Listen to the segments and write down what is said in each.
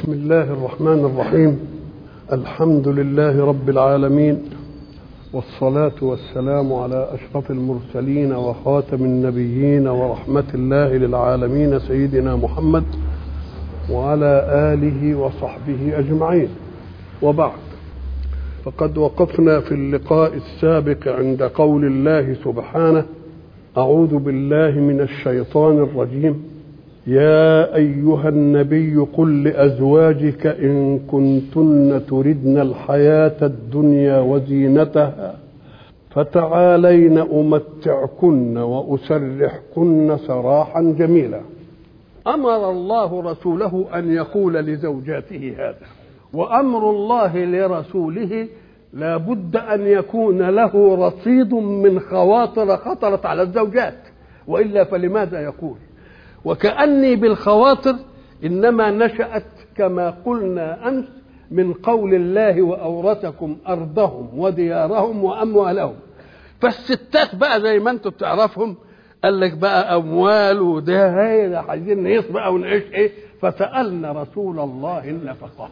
بسم الله الرحمن الرحيم الحمد لله رب العالمين والصلاة والسلام على أشرف المرسلين وخاتم النبيين ورحمة الله للعالمين سيدنا محمد وعلى آله وصحبه أجمعين وبعد فقد وقفنا في اللقاء السابق عند قول الله سبحانه أعوذ بالله من الشيطان الرجيم يا أيها النبي قل لأزواجك إن كنتن تردن الحياة الدنيا وزينتها فتعالين أمتعكن وأسرحكن سراحا جميلا أمر الله رسوله أن يقول لزوجاته هذا وأمر الله لرسوله لا بد أن يكون له رصيد من خواطر خطرت على الزوجات وإلا فلماذا يقول وكأني بالخواطر إنما نشأت كما قلنا أمس من قول الله وأورثكم أرضهم وديارهم وأموالهم فالستات بقى زي ما أنتم بتعرفهم قال لك بقى أموال وده هي عايزين نعيش بقى ونعيش إيه فسألنا رسول الله النفقة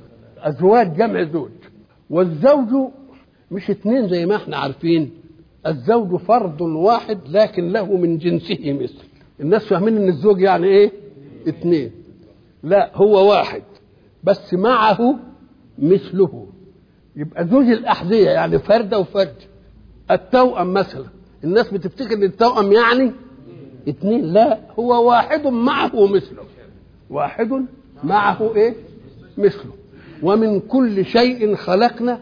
أزواج جمع زوج والزوج مش اتنين زي ما احنا عارفين الزوج فرد واحد لكن له من جنسه مثل الناس فاهمين ان الزوج يعني ايه اتنين لا هو واحد بس معه مثله يبقى زوج الاحذيه يعني فرده وفرد التوأم مثلا الناس بتفتكر ان التوأم يعني اتنين لا هو واحد معه مثله واحد معه ايه مثله ومن كل شيء خلقنا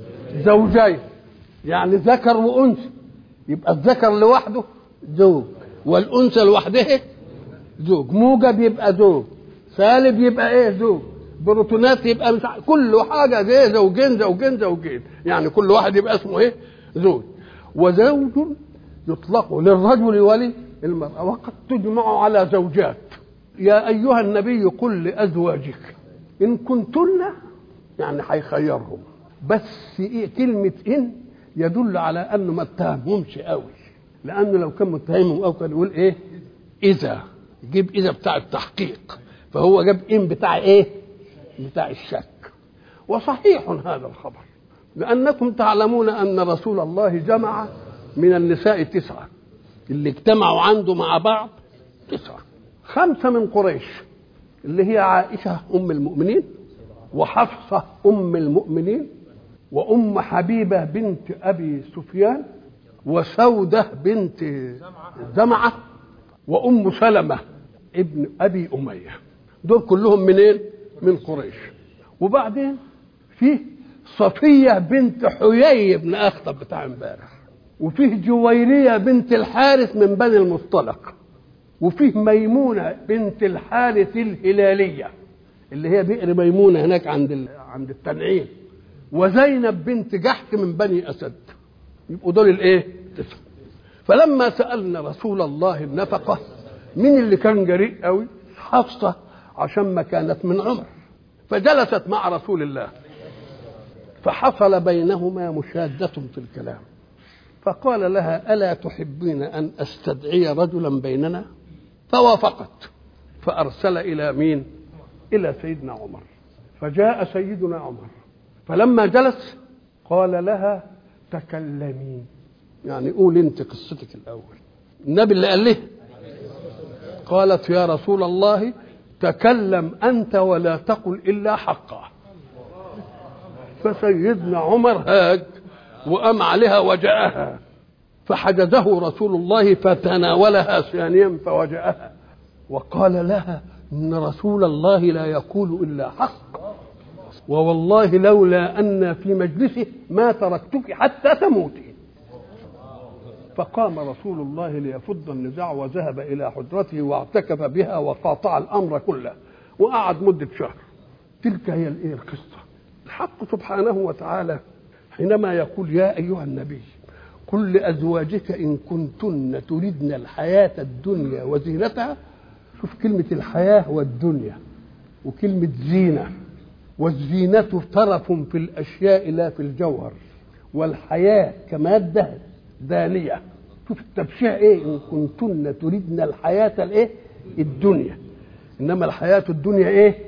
زوجين يعني ذكر وانثى يبقى الذكر لوحده زوج والانثى لوحدها زوج موجب يبقى زوج سالب يبقى ايه زوج بروتونات يبقى مش كل حاجه زي زوجين زوجين زوجين يعني كل واحد يبقى اسمه ايه زوج وزوج يطلق للرجل وللمرأة وقد تجمع على زوجات يا أيها النبي قل لأزواجك إن كنتن يعني هيخيرهم بس إيه كلمة إن يدل على أنه ما اتهمهمش قوي لانه لو كان متهمهم او كان يقول ايه اذا يجيب اذا بتاع التحقيق فهو جاب ان بتاع ايه بتاع الشك وصحيح هذا الخبر لانكم تعلمون ان رسول الله جمع من النساء تسعه اللي اجتمعوا عنده مع بعض تسعه خمسه من قريش اللي هي عائشه ام المؤمنين وحفصه ام المؤمنين وام حبيبه بنت ابي سفيان وسودة بنت زمعة وأم سلمة ابن أبي أمية دول كلهم منين؟ من قريش وبعدين فيه صفية بنت حيي بن أخطب بتاع امبارح وفيه جويرية بنت الحارث من بني المصطلق وفيه ميمونة بنت الحارث الهلالية اللي هي بئر ميمونة هناك عند عند التنعيم وزينب بنت جحش من بني أسد يبقوا دول الايه تسعة فلما سألنا رسول الله النفقة مين اللي كان جريء قوي حفصة عشان ما كانت من عمر فجلست مع رسول الله فحصل بينهما مشادة في الكلام فقال لها ألا تحبين أن أستدعي رجلا بيننا فوافقت فأرسل إلى مين إلى سيدنا عمر فجاء سيدنا عمر فلما جلس قال لها تكلمي يعني قول انت قصتك الاول النبي اللي قال له قالت يا رسول الله تكلم انت ولا تقل الا حقا فسيدنا عمر هاج وقام عليها وجاءها فحجزه رسول الله فتناولها ثانيا فوجاءها وقال لها ان رسول الله لا يقول الا حق ووالله لولا أن في مجلسه ما تركتك حتى تموتي فقام رسول الله ليفض النزاع وذهب إلى حجرته واعتكف بها وقاطع الأمر كله وقعد مدة شهر تلك هي الإيه القصة الحق سبحانه وتعالى حينما يقول يا أيها النبي قل لأزواجك إن كنتن تردن الحياة الدنيا وزينتها شوف كلمة الحياة والدنيا وكلمة زينة والزينة طرف في الأشياء لا في الجوهر والحياة كمادة دانية شوف التبشيع ايه ان كنتن تريدن الحياة الايه الدنيا انما الحياة الدنيا ايه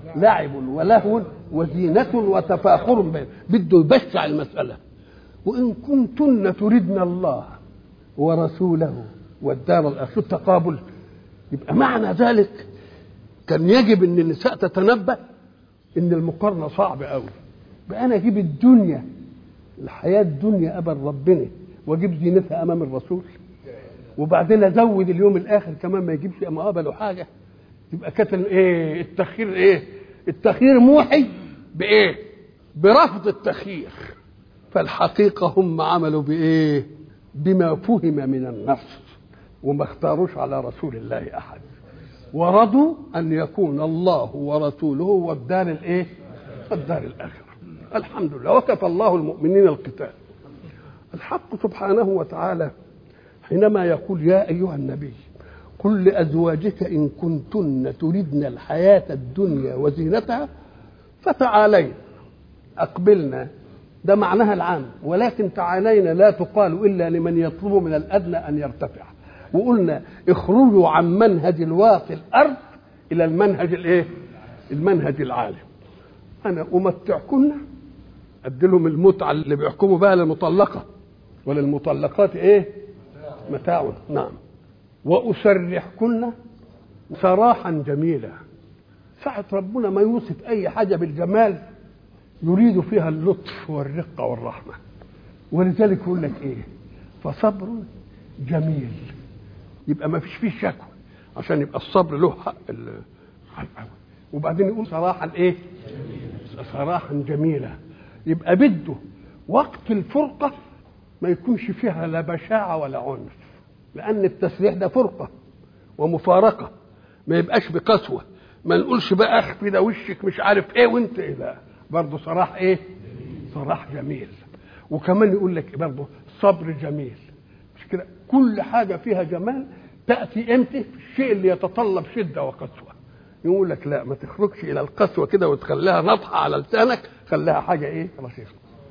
لعب ولهو وزينة وتفاخر بين بده يبشع المسألة وإن كنتن تردن الله ورسوله والدار الآخرة التقابل يبقى معنى ذلك كان يجب ان النساء تتنبه ان المقارنه صعب قوي بقى انا اجيب الدنيا الحياه الدنيا قبل ربنا واجيب زينتها امام الرسول وبعدين ازود اليوم الاخر كمان ما يجيبش مقابله حاجه يبقى كانت ايه التخيير ايه التخيير موحي بايه برفض التخيير فالحقيقه هم عملوا بايه بما فهم من النص وما اختاروش على رسول الله احد ورضوا ان يكون الله ورسوله والدار الايه الدار الاخره الحمد لله وكفى الله المؤمنين القتال الحق سبحانه وتعالى حينما يقول يا ايها النبي قل لازواجك ان كنتن تردن الحياه الدنيا وزينتها فتعالين اقبلنا ده معناها العام ولكن تعالينا لا تقال الا لمن يطلب من الادنى ان يرتفع وقلنا اخرجوا عن منهج الواقي الارض الى المنهج الايه المنهج العالي انا امتعكن ادي لهم المتعه اللي بيحكموا بها للمطلقه وللمطلقات ايه متاع نعم واسرحكن سراحا جميلا ساعة ربنا ما يوصف أي حاجة بالجمال يريد فيها اللطف والرقة والرحمة ولذلك يقول لك إيه فصبر جميل يبقى ما فيش فيه شكوى عشان يبقى الصبر له حق ال- وبعدين يقول صراحة ايه صراحة جميلة يبقى بده وقت الفرقة ما يكونش فيها لا بشاعة ولا عنف لأن التسريح ده فرقة ومفارقة ما يبقاش بقسوة ما نقولش بقى اخفي ده وشك مش عارف ايه وانت ايه لا برضه صراح ايه صراح جميل وكمان يقول لك برضه صبر جميل مش كده كل حاجة فيها جمال تأتي امتى في الشيء اللي يتطلب شدة وقسوة يقول لك لا ما تخرجش إلى القسوة كده وتخليها نطحة على لسانك خليها حاجة إيه رشيقة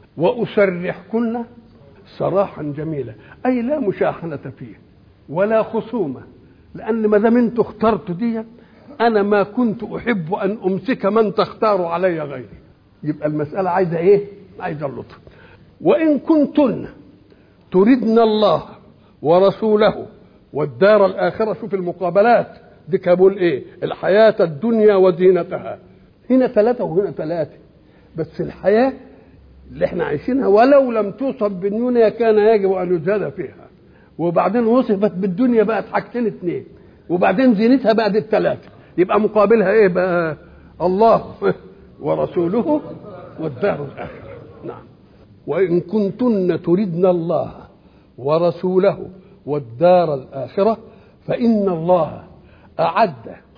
وأسرحكن سراحا جميلا أي لا مشاحنة فيه ولا خصومة لأن ما دام أنتوا اخترتوا دي أنا ما كنت أحب أن أمسك من تختار علي غيري يبقى المسألة عايزة إيه؟ عايزة اللطف وإن كنتن تردن الله ورسوله والدار الآخرة شوف المقابلات دي كابول إيه الحياة الدنيا وزينتها هنا ثلاثة وهنا ثلاثة بس الحياة اللي احنا عايشينها ولو لم توصف بالدنيا كان يجب أن يزاد فيها وبعدين وصفت بالدنيا بقت حاجتين اثنين وبعدين زينتها بقت الثلاثة يبقى مقابلها ايه بقى الله ورسوله والدار الآخرة نعم وإن كنتن تردن الله ورسوله والدار الآخرة فإن الله أعد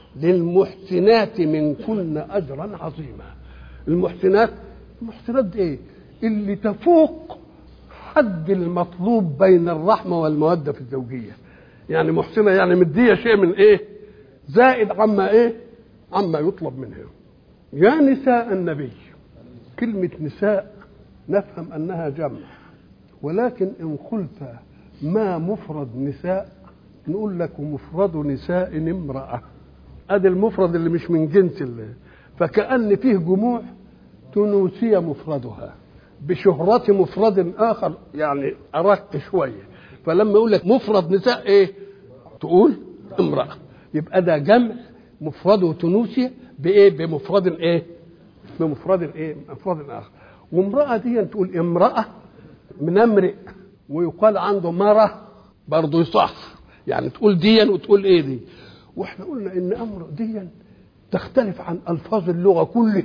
للمحسنات منكن أجرا عظيما المحسنات المحسنات دي إيه؟ اللي تفوق حد المطلوب بين الرحمة والمودة في الزوجية يعني محسنة يعني مدية شيء من إيه زائد عما إيه عما يطلب منها يا نساء النبي كلمة نساء نفهم أنها جمع ولكن إن قلت ما مفرد نساء نقول لك مفرد نساء امرأة ادي المفرد اللي مش من جنس اللي فكأن فيه جموع تونسية مفردها بشهرة مفرد آخر يعني أرق شوية فلما يقول لك مفرد نساء إيه تقول امرأة يبقى ده جمع مفرده تونسي بإيه بمفرد إيه بمفرد إيه مفرد آخر وامرأة دي تقول امرأة من امرئ ويقال عنده مرة برضه يصح يعني تقول ديا وتقول ايه دي واحنا قلنا ان امر ديا تختلف عن الفاظ اللغه كلها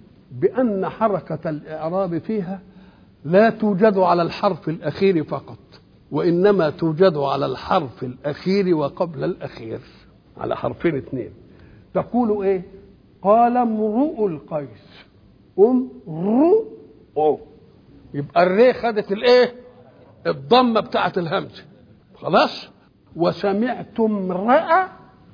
بان حركه الاعراب فيها لا توجد على الحرف الاخير فقط وانما توجد على الحرف الاخير وقبل الاخير على حرفين اثنين تقول ايه قال امرؤ القيس ام رو أو. يبقى الري خدت الايه الضمه بتاعت الهمزه خلاص وسمعت امرأ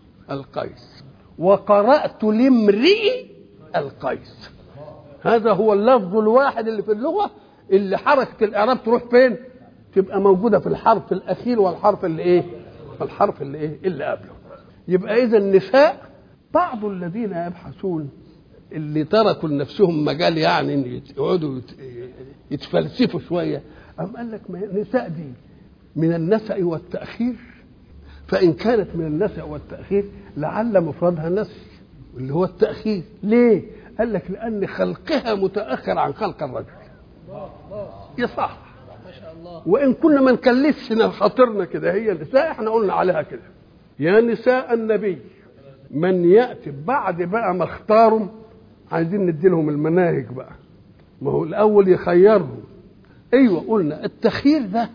القيس وقرأت لامرئ القيس هذا هو اللفظ الواحد اللي في اللغة اللي حركة الإعراب تروح فين؟ تبقى موجودة في الحرف الأخير والحرف اللي إيه؟ الحرف اللي إيه؟ اللي قبله. يبقى إذا النساء بعض الذين يبحثون اللي تركوا لنفسهم مجال يعني ان يقعدوا يت- يتفلسفوا شويه أم قال لك ما النساء دي من النسأ والتأخير فإن كانت من النسأ والتأخير لعل مفردها نسي اللي هو التأخير ليه؟ قال لك لأن خلقها متأخر عن خلق الرجل يصح وإن كنا ما نكلفش خاطرنا كده هي النساء احنا قلنا عليها كده يا نساء النبي من يأتي بعد بقى ما اختاروا عايزين ندي لهم المناهج بقى ما هو الأول يخيرهم أيوة قلنا التخيير ده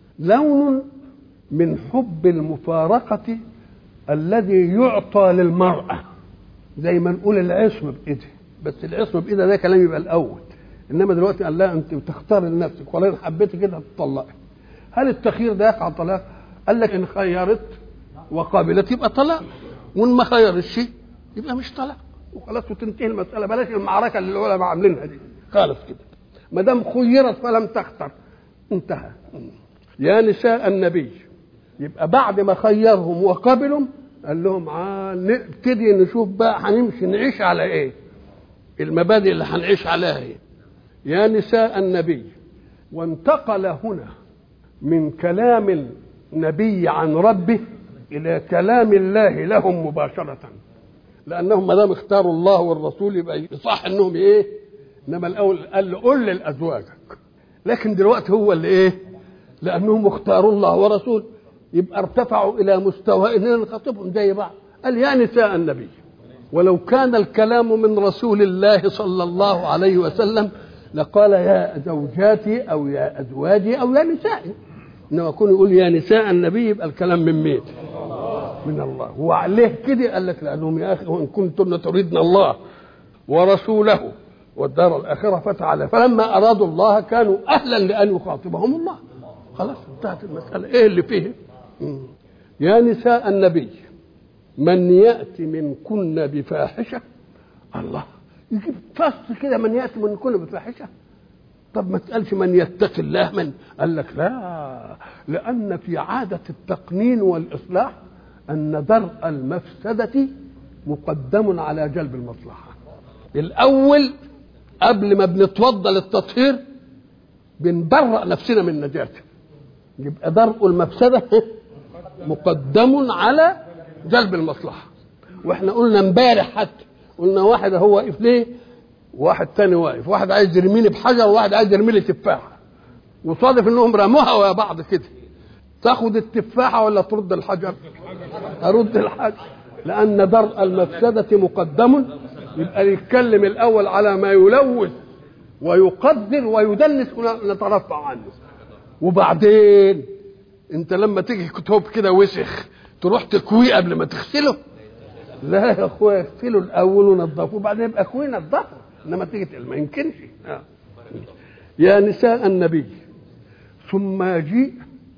لون من حب المفارقة الذي يعطى للمرأة زي ما نقول العصم بإيدها بس العصم بإيدها ده كلام يبقى الأول إنما دلوقتي قال لها أنت تختار لنفسك ولا إن حبيتي كده هتطلقي هل التخيير ده يقع طلاق؟ قال لك إن خيرت وقابلت يبقى طلاق وإن ما خيرتش يبقى مش طلاق وخلاص وتنتهي المسألة بلاش المعركة اللي العلماء عاملينها دي خالص كده ما دام خيرت فلم تختر انتهى يا نساء النبي يبقى بعد ما خيرهم وقبلهم قال لهم آه نبتدي نشوف بقى هنمشي نعيش على ايه المبادئ اللي هنعيش عليها ايه يا نساء النبي وانتقل هنا من كلام النبي عن ربه الى كلام الله لهم مباشره لانهم ما دام اختاروا الله والرسول يبقى يصح انهم ايه انما الاول قال له قل لازواجك لكن دلوقتي هو اللي ايه لانهم اختاروا الله ورسوله يبقى ارتفعوا الى مستوى اننا نخاطبهم زي بعض قال يا نساء النبي ولو كان الكلام من رسول الله صلى الله عليه وسلم لقال يا زوجاتي او يا ازواجي او يا نسائي انما يكون يقول يا نساء النبي يبقى الكلام من مين؟ من الله وعليه كده قال لك لانهم يا اخي وان كنتن تريدن الله ورسوله والدار الاخره فتعالى فلما ارادوا الله كانوا اهلا لان يخاطبهم الله خلاص انتهت المساله ايه اللي فيه؟ مم. يا نساء النبي من ياتي منكن بفاحشه الله يجيب فصل كده من ياتي منكن بفاحشه طب ما تقالش من يتقي الله من قال لك لا لان في عاده التقنين والاصلاح ان درء المفسده مقدم على جلب المصلحه الاول قبل ما بنتوضا للتطهير بنبرأ نفسنا من نجاته يبقى درء المفسده مقدم على جلب المصلحه واحنا قلنا امبارح حتى قلنا واحد هو واقف ليه واحد تاني واقف واحد عايز يرميني بحجر وواحد عايز يرمي لي تفاحه وصادف انهم رموها ويا بعض كده تاخد التفاحه ولا ترد الحجر ارد الحجر لان درء المفسده مقدم يبقى يتكلم الاول على ما يلوث ويقدر ويدنس نترفع عنه وبعدين انت لما تيجي كتب كده وسخ تروح تكويه قبل ما تغسله لا يا اخويا اغسله الاول ونضفه وبعدين يبقى كويه نضفه انما تيجي تقل ما يمكنش آه. يا نساء النبي ثم يجيء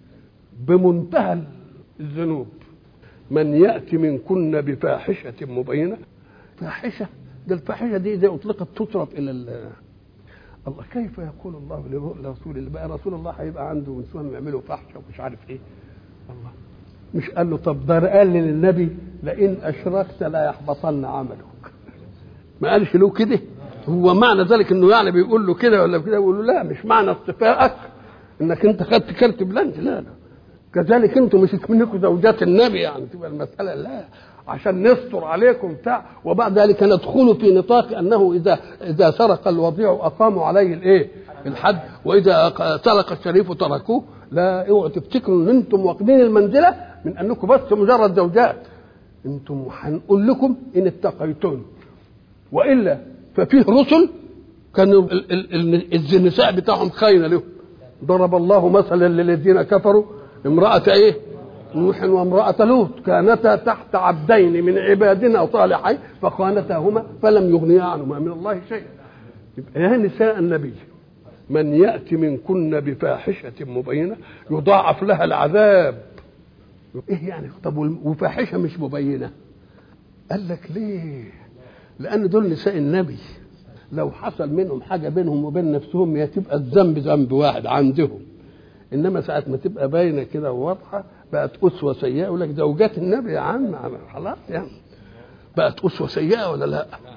بمنتهى الذنوب من ياتي منكن بفاحشه مبينه فاحشه ده الفاحشه دي اذا اطلقت تصرف الى الله كيف يقول الله لرسول الله بقى رسول الله هيبقى عنده نسوان يعملوا فحشه ومش عارف ايه الله مش قال له طب ده قال للنبي لئن اشركت لا يحبطن عملك ما قالش له كده هو معنى ذلك انه يعني بيقول له كده ولا كده بيقول له لا مش معنى اصطفائك انك انت خدت كارت بلانش لا لا كذلك انتم مش منكم زوجات النبي يعني تبقى المساله لا عشان نستر عليكم بتاع وبعد ذلك ندخل في نطاق انه اذا اذا سرق الوضيع اقاموا عليه الايه؟ الحد واذا سرق الشريف تركوه لا اوعوا تفتكروا ان انتم واخدين المنزله من انكم بس مجرد زوجات انتم هنقول لكم ان اتقيتم والا ففيه رسل كانوا النساء بتاعهم خاينه لهم ضرب الله مثلا للذين كفروا امرأة ايه؟ نوح وامرأة لوط كانتا تحت عبدين من عبادنا صالحين فخانتاهما فلم يغنيا عنهما من الله شيئا يبقى يا نساء النبي من يأتي منكن بفاحشة مبينة يضاعف لها العذاب ايه يعني طب وفاحشة مش مبينة قال لك ليه لأن دول نساء النبي لو حصل منهم حاجة بينهم وبين نفسهم هي تبقى الذنب ذنب واحد عندهم انما ساعه ما تبقى باينه كده وواضحه بقت اسوه سيئه يقول لك زوجات النبي يا عم خلاص يعني بقت اسوه سيئه ولا لا؟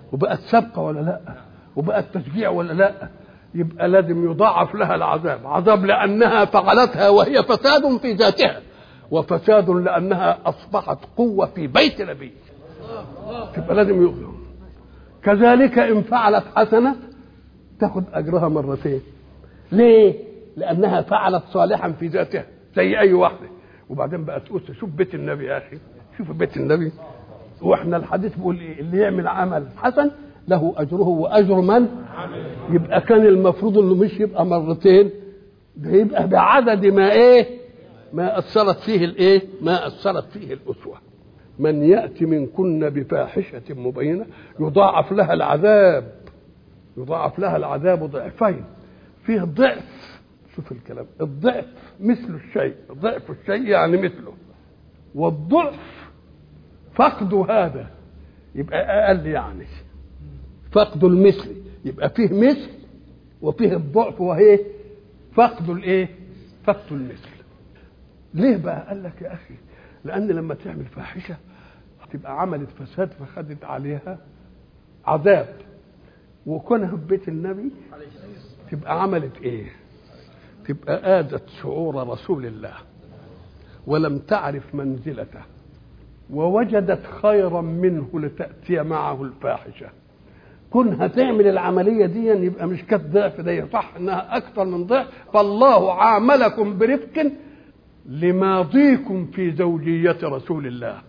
وبقت سابقة ولا لا وبقت تشجيع ولا لا يبقى لازم يضاعف لها العذاب عذاب لأنها فعلتها وهي فساد في ذاتها وفساد لأنها أصبحت قوة في بيت نبي تبقى لازم يؤذن كذلك إن فعلت حسنة تاخد أجرها مرتين ليه؟ لأنها فعلت صالحا في ذاتها زي أي واحدة وبعدين بقت أسة شوف بيت النبي يا أخي شوف بيت النبي واحنا الحديث بيقول ايه اللي يعمل عمل حسن له اجره واجر من يبقى كان المفروض انه مش يبقى مرتين ده يبقى بعدد ما ايه ما اثرت فيه الايه ما اثرت فيه الاسوه من ياتي منكن بفاحشه مبينه يضاعف لها العذاب يضاعف لها العذاب ضعفين فيه ضعف شوف الكلام الضعف مثل الشيء ضعف الشيء يعني مثله والضعف فقد هذا يبقى اقل يعني فقد المثل يبقى فيه مثل وفيه الضعف وهي فقد الايه فقد المثل ليه بقى قال لك يا اخي لان لما تعمل فاحشه تبقى عملت فساد فخدت عليها عذاب وكونها في بيت النبي تبقى عملت ايه تبقى آذت شعور رسول الله ولم تعرف منزلته ووجدت خيرا منه لتأتي معه الفاحشة كن هتعمل العملية دي يبقى مش كانت ضعف دي صح انها اكثر من ضعف فالله عاملكم برفق لماضيكم في زوجية رسول الله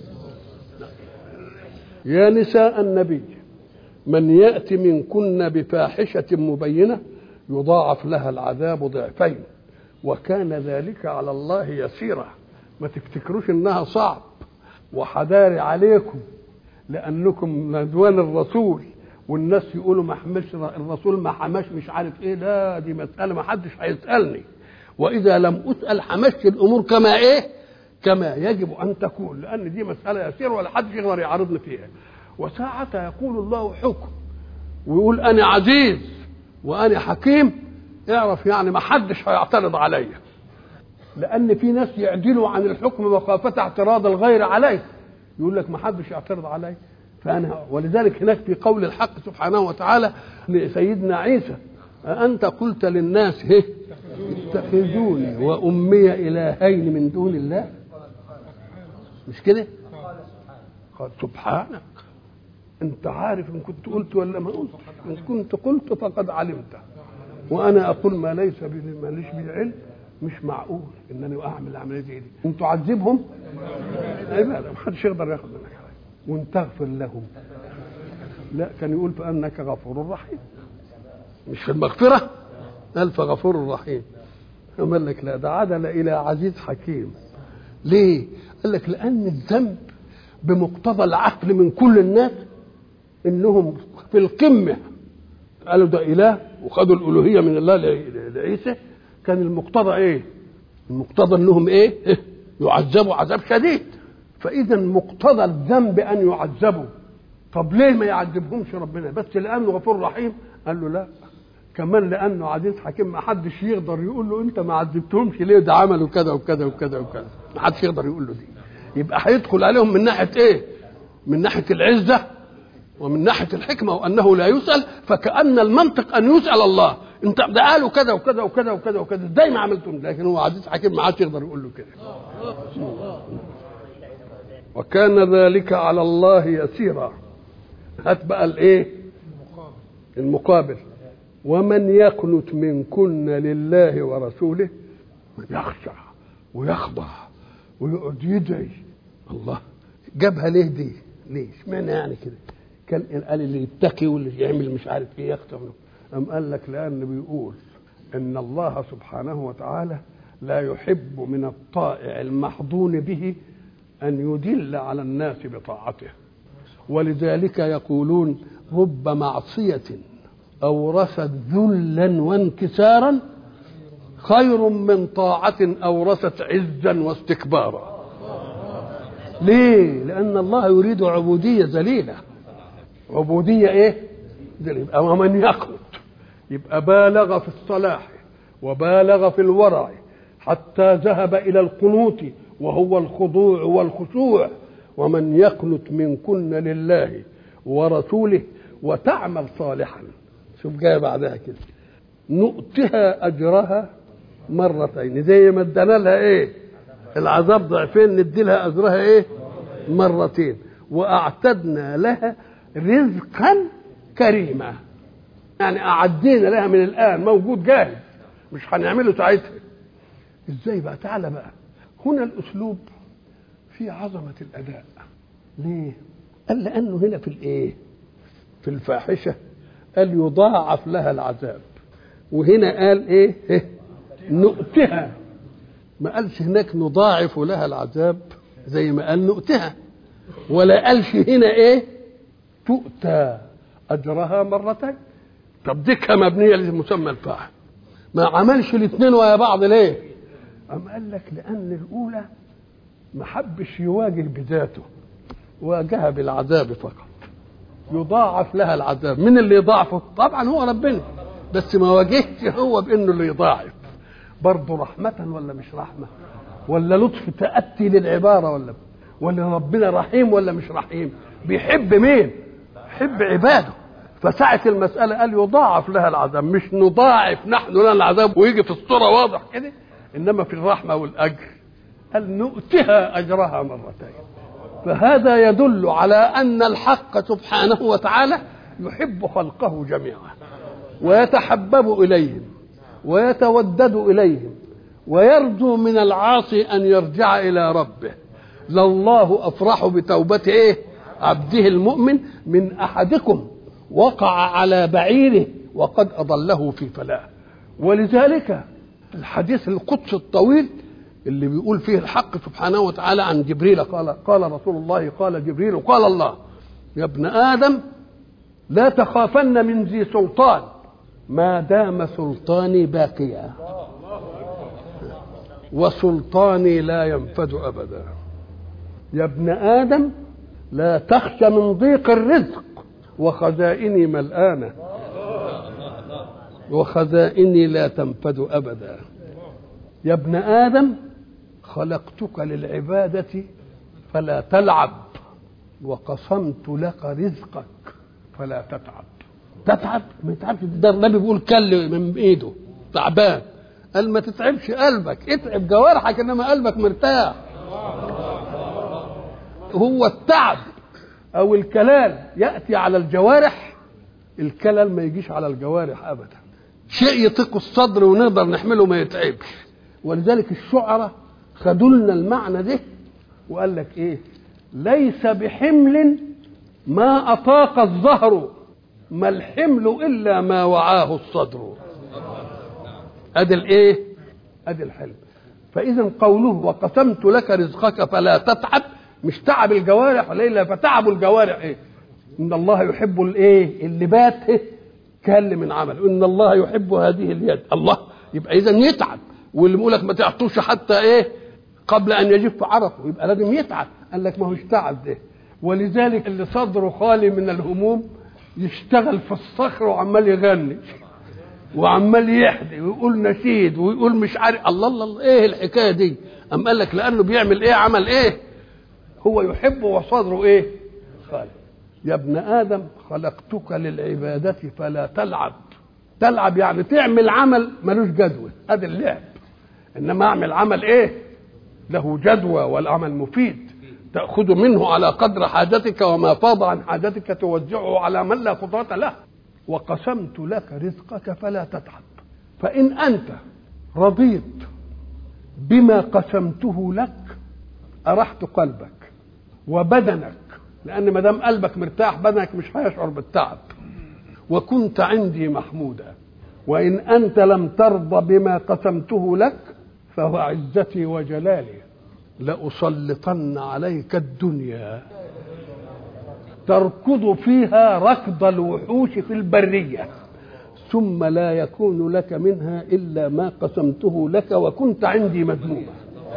يا نساء النبي من يأتي منكن بفاحشة مبينة يضاعف لها العذاب ضعفين وكان ذلك على الله يسيرا ما تفتكروش انها صعب وحداري عليكم لانكم ندوان الرسول والناس يقولوا ما حملش الرسول ما حماش مش عارف ايه لا دي مساله ما حدش هيسالني واذا لم اسال حمشت الامور كما ايه كما يجب ان تكون لان دي مساله يسيره ولا حد يقدر يعارضني فيها وساعتها يقول الله حكم ويقول انا عزيز وانا حكيم اعرف يعني ما حدش هيعترض عليا لان في ناس يعدلوا عن الحكم مخافه اعتراض الغير عليه يقول لك ما حدش يعترض علي فانا ولذلك هناك في قول الحق سبحانه وتعالى لسيدنا عيسى أأنت قلت للناس هه اتخذوني وأمي إلهين من دون الله مش كده قال سبحانك أنت عارف إن كنت قلت ولا ما قلت إن كنت قلت فقد علمت وأنا أقول ما ليس بي ما ليش بي علم مش معقول انني اعمل العمليه دي دي ان تعذبهم لا ما حدش يقدر ياخد منك حاجه وان تغفر لهم لا كان يقول فانك غفور رحيم مش في المغفره قال فغفور رحيم قال لك لا ده عدل الى عزيز حكيم ليه قال لك لان الذنب بمقتضى العقل من كل الناس انهم في القمه قالوا ده اله وخدوا الالوهيه من الله لعيسى كان المقتضى ايه المقتضى انهم ايه يعذبوا عذاب شديد فاذا مقتضى الذنب ان يعذبوا طب ليه ما يعذبهمش ربنا بس لانه غفور رحيم قال له لا كمان لانه عزيز حكيم ما حدش يقدر يقول له انت ما عذبتهمش ليه ده عملوا كذا وكذا وكذا وكذا ما حدش يقدر يقول له دي يبقى هيدخل عليهم من ناحيه ايه من ناحيه العزه ومن ناحيه الحكمه وانه لا يسال فكان المنطق ان يسال الله انت ده قالوا كذا وكذا وكذا وكذا وكذا ازاي ما عملتم لكن هو عزيز حكيم ما عادش يقدر يقول له كده وكان ذلك على الله يسيرا هات بقى الايه المقابل ومن يقنت منكن لله ورسوله يخشع ويخضع ويقعد يدعي الله جابها ليه دي ليه اشمعنى يعني كده كان قال اللي يتقي واللي يعمل مش عارف ايه يخشع أم قال لك لأن بيقول إن الله سبحانه وتعالى لا يحب من الطائع المحظون به أن يدل على الناس بطاعته ولذلك يقولون رب معصية أورثت ذلا وانكسارا خير من طاعة أورثت عزا واستكبارا ليه؟ لأن الله يريد عبودية ذليلة عبودية إيه؟ ذليلة ومن يقنط يبقى بالغ في الصلاح وبالغ في الورع حتى ذهب الى القنوت وهو الخضوع والخشوع ومن يقنت منكن لله ورسوله وتعمل صالحا شوف جايه بعدها كده نؤتها اجرها مرتين زي ما ادانا لها ايه العذاب ضعفين ندي لها اجرها ايه مرتين واعتدنا لها رزقا كريما يعني اعدينا لها من الان موجود جاهز مش هنعمله ساعتها ازاي بقى تعالى بقى هنا الاسلوب في عظمه الاداء ليه قال لانه هنا في الايه في الفاحشه قال يضاعف لها العذاب وهنا قال ايه, إيه؟ نؤتها ما قالش هناك نضاعف لها العذاب زي ما قال نؤتها ولا قالش هنا ايه تؤتى اجرها مرتين طب ديكها مبنيه لمسمى الفاعل ما عملش الاثنين ويا بعض ليه أم قال لك لأن الأولى ما حبش يواجه بذاته واجهها بالعذاب فقط يضاعف لها العذاب من اللي يضاعفه طبعا هو ربنا بس ما واجهش هو بانه اللي يضاعف برضه رحمة ولا مش رحمة ولا لطف تأتي للعبارة ولا ولا ربنا رحيم ولا مش رحيم بيحب مين يحب عباده فساعة المسألة قال يضاعف لها العذاب مش نضاعف نحن لنا العذاب ويجي في الصورة واضح كده إنما في الرحمة والأجر قال نؤتها أجرها مرتين فهذا يدل على أن الحق سبحانه وتعالى يحب خلقه جميعا ويتحبب إليهم ويتودد إليهم ويرجو من العاصي أن يرجع إلى ربه لله أفرح بتوبة إيه عبده المؤمن من أحدكم وقع على بعيره وقد أضله في فلاح ولذلك الحديث القدس الطويل اللي بيقول فيه الحق سبحانه وتعالى عن جبريل قال قال رسول الله قال جبريل قال الله يا ابن آدم لا تخافن من ذي سلطان ما دام سلطاني باقيا وسلطاني لا ينفد أبدا يا ابن آدم لا تخش من ضيق الرزق وخزائني ملآنة وخزائني لا تنفد أبدا يا ابن آدم خلقتك للعبادة فلا تلعب وقسمت لك رزقك فلا تتعب تتعب ما تتعبش ده النبي بيقول كل من ايده تعبان قال ما تتعبش قلبك اتعب جوارحك انما قلبك مرتاح هو التعب او الكلال ياتي على الجوارح الكلل ما يجيش على الجوارح ابدا شيء يطيق الصدر ونقدر نحمله ما يتعبش ولذلك الشعراء خدوا لنا المعنى ده وقال لك ايه ليس بحمل ما اطاق الظهر ما الحمل الا ما وعاه الصدر ادي الايه ادي الحلم فاذا قوله وقسمت لك رزقك فلا تتعب مش تعب الجوارح ليلة فتعب الجوارح ايه ان الله يحب الايه اللي بات إيه؟ كل من عمل ان الله يحب هذه اليد الله يبقى اذا يتعب واللي بيقول لك ما تعطوش حتى ايه قبل ان يجف عرقه يبقى لازم يتعب قال لك ما هوش تعب ده ولذلك اللي صدره خالي من الهموم يشتغل في الصخر وعمال يغني وعمال يحدي ويقول نشيد ويقول مش عارف الله الله, الله ايه الحكايه دي ام قال لك لانه بيعمل ايه عمل ايه هو يحب وصدره ايه خالي يا ابن ادم خلقتك للعباده فلا تلعب تلعب يعني تعمل عمل ملوش جدوى ادي اللعب انما اعمل عمل ايه له جدوى والعمل مفيد تاخذ منه على قدر حاجتك وما فاض عن حاجتك توزعه على من لا قدره له وقسمت لك رزقك فلا تتعب فان انت رضيت بما قسمته لك ارحت قلبك وبدنك لان ما دام قلبك مرتاح بدنك مش هيشعر بالتعب وكنت عندي محمودا وان انت لم ترضى بما قسمته لك فهو عزتي وجلالي لأسلطن عليك الدنيا تركض فيها ركض الوحوش في البرية ثم لا يكون لك منها إلا ما قسمته لك وكنت عندي مذموما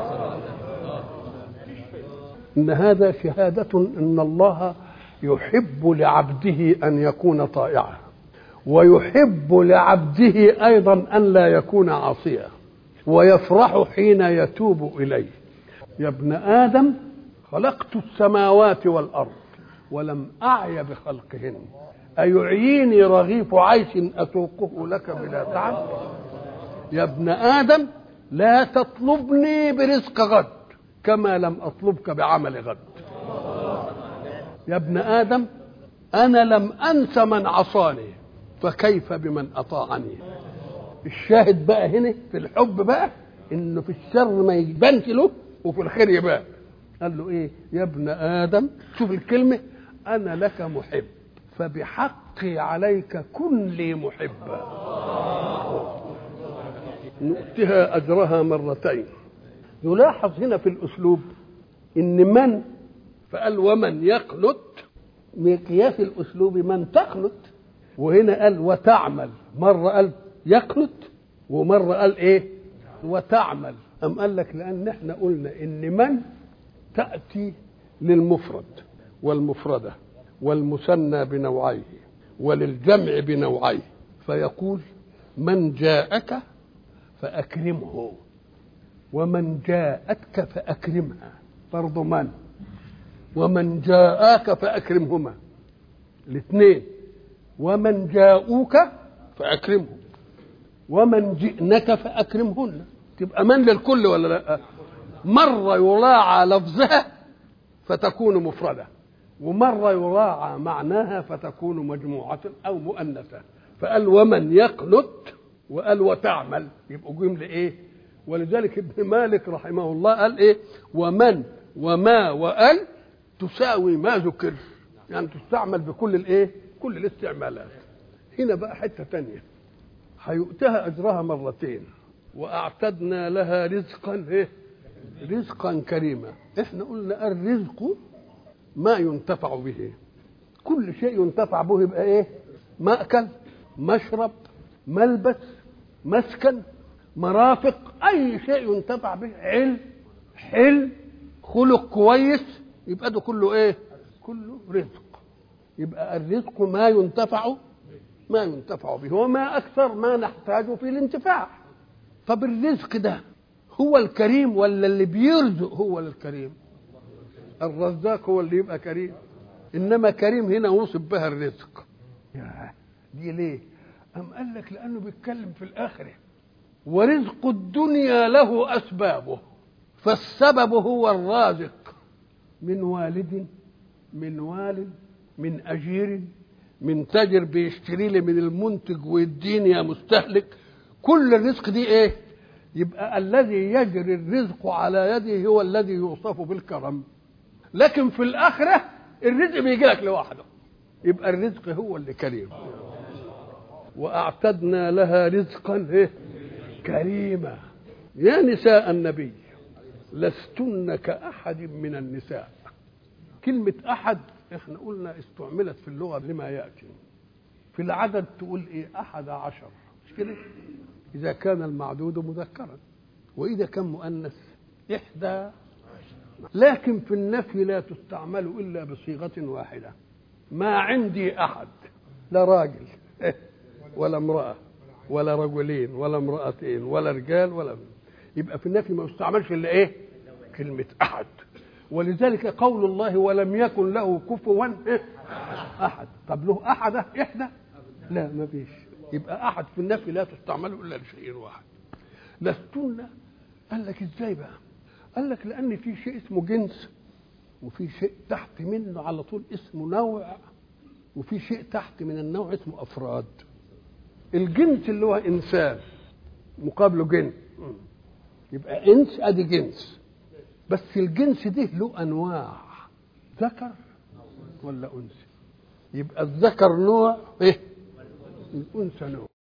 إن هذا شهادة أن الله يحب لعبده أن يكون طائعا ويحب لعبده أيضا أن لا يكون عاصيا ويفرح حين يتوب إليه يا ابن آدم خلقت السماوات والأرض ولم أعي بخلقهن أيعيني رغيف عيش أسوقه لك بلا تعب يا ابن آدم لا تطلبني برزق غد كما لم أطلبك بعمل غد يا ابن آدم أنا لم أنس من عصاني فكيف بمن أطاعني الشاهد بقى هنا في الحب بقى إنه في الشر ما يبانش له وفي الخير يبان قال له إيه يا ابن آدم شوف الكلمة أنا لك محب فبحقي عليك كن لي محبا نؤتها أجرها مرتين يلاحظ هنا في الأسلوب إن من فقال ومن يقنت مقياس الأسلوب من تقنت وهنا قال وتعمل مرة قال يقنت ومرة قال إيه وتعمل أم قال لك لأن احنا قلنا إن من تأتي للمفرد والمفردة والمثنى بنوعيه وللجمع بنوعيه فيقول من جاءك فأكرمه ومن جاءتك فأكرمها برضو من ومن جاءك فأكرمهما الاثنين ومن جاءوك فأكرمهم ومن جئنك فأكرمهن تبقى من للكل ولا لا مرة يراعى لفظها فتكون مفردة ومرة يراعى معناها فتكون مجموعة أو مؤنثة فقال ومن يقنت وقال وتعمل يبقوا جملة إيه ولذلك ابن مالك رحمه الله قال إيه ومن وما وقال تساوي ما ذكر يعني تستعمل بكل الإيه كل الاستعمالات هنا بقى حتة تانية هيؤتها أجرها مرتين وأعتدنا لها رزقا إيه رزقا كريما احنا قلنا الرزق ما ينتفع به كل شيء ينتفع به يبقى ايه مأكل مشرب ملبس مسكن مرافق اي شيء ينتفع به علم حلم خلق كويس يبقى ده كله ايه كله رزق يبقى الرزق ما ينتفع ما ينتفع به وما اكثر ما نحتاجه في الانتفاع طب الرزق ده هو الكريم ولا اللي بيرزق هو الكريم الرزاق هو اللي يبقى كريم انما كريم هنا وصف بها الرزق يا دي ليه أم قال لك لأنه بيتكلم في الآخرة ورزق الدنيا له أسبابه فالسبب هو الرازق من والد من والد من أجير من تاجر بيشتري لي من المنتج ويديني يا مستهلك كل الرزق دي ايه يبقى الذي يجري الرزق على يده هو الذي يوصف بالكرم لكن في الآخرة الرزق بيجي لك لوحده يبقى الرزق هو اللي كريم وأعتدنا لها رزقا إيه؟ كريما يا نساء النبي لستن كأحد من النساء كلمة أحد احنا قلنا استعملت في اللغة لما يأتي في العدد تقول ايه أحد عشر مش كده إذا كان المعدود مذكرا وإذا كان مؤنث إحدى لكن في النفي لا تستعمل إلا بصيغة واحدة ما عندي أحد لا راجل ولا امرأة ولا رجلين ولا امرأتين ولا رجال ولا يبقى في النفي ما يستعملش إلا إيه كلمة أحد ولذلك قول الله ولم يكن له كفوا أحد طب له أحد إحدى لا ما فيش يبقى أحد في النفي لا تستعمل إلا لشيء واحد لستن قال لك إزاي بقى قال لك لأن في شيء اسمه جنس وفي شيء تحت منه على طول اسمه نوع وفي شيء تحت من النوع اسمه أفراد الجنس اللي هو إنسان مقابله جنس يبقى إنس أدي جنس بس الجنس ده له أنواع ذكر ولا أنثى يبقى الذكر نوع إيه الأنثى نوع